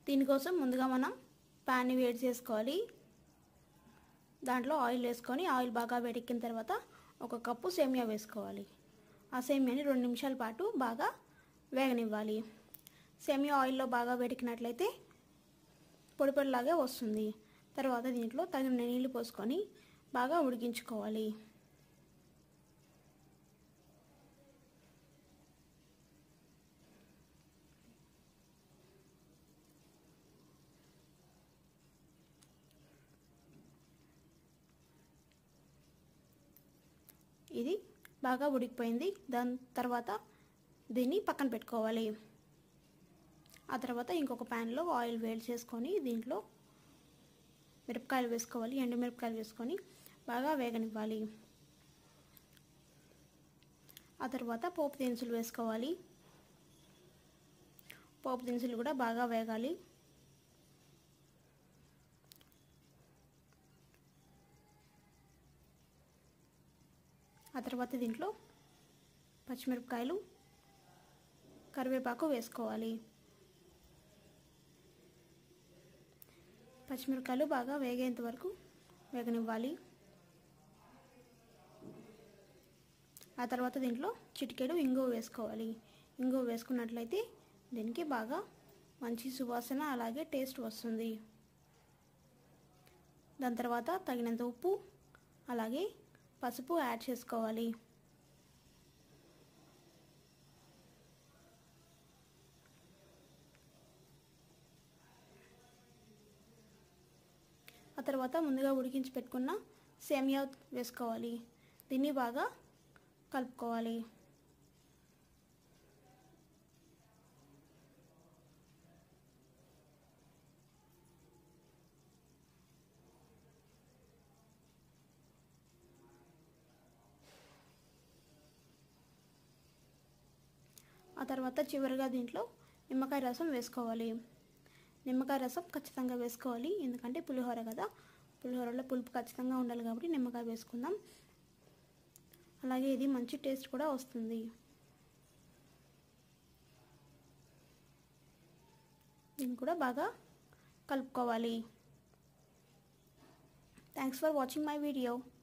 దీనికోసం ముందుగా మనం ప్యాన్ని వేడి చేసుకోవాలి దాంట్లో ఆయిల్ వేసుకొని ఆయిల్ బాగా వేడెక్కిన తర్వాత ఒక కప్పు సేమియా వేసుకోవాలి ఆ సేమియాని రెండు నిమిషాల పాటు బాగా వేగనివ్వాలి సేమియా ఆయిల్లో బాగా వేడెక్కినట్లయితే పొడి పొడిలాగే వస్తుంది తర్వాత దీంట్లో తగిన నీళ్ళు పోసుకొని బాగా ఉడికించుకోవాలి ఇది బాగా ఉడికిపోయింది దాని తర్వాత దీన్ని పక్కన పెట్టుకోవాలి ఆ తర్వాత ఇంకొక ప్యాన్లో ఆయిల్ వేడి చేసుకొని దీంట్లో మిరపకాయలు వేసుకోవాలి ఎండు మిరపకాయలు వేసుకొని బాగా వేగనివ్వాలి ఆ తర్వాత పోపు దినుసులు వేసుకోవాలి పోపు దినుసులు కూడా బాగా వేగాలి ఆ తర్వాత దీంట్లో పచ్చిమిరపకాయలు కరివేపాకు వేసుకోవాలి పచ్చిమిరపకాయలు బాగా వేగేంత వరకు వేగనివ్వాలి ఆ తర్వాత దీంట్లో చిటికెడు ఇంగువ వేసుకోవాలి ఇంగువ వేసుకున్నట్లయితే దీనికి బాగా మంచి సువాసన అలాగే టేస్ట్ వస్తుంది దాని తర్వాత తగినంత ఉప్పు అలాగే పసుపు యాడ్ చేసుకోవాలి ఆ తర్వాత ముందుగా ఉడికించి పెట్టుకున్న సేమియా వేసుకోవాలి దీన్ని బాగా కలుపుకోవాలి ఆ తర్వాత చివరిగా దీంట్లో నిమ్మకాయ రసం వేసుకోవాలి నిమ్మకాయ రసం ఖచ్చితంగా వేసుకోవాలి ఎందుకంటే పులిహోర కదా పులిహోరలో పులుపు ఖచ్చితంగా ఉండాలి కాబట్టి నిమ్మకాయ వేసుకుందాం అలాగే ఇది మంచి టేస్ట్ కూడా వస్తుంది దీన్ని కూడా బాగా కలుపుకోవాలి thanks for watching my video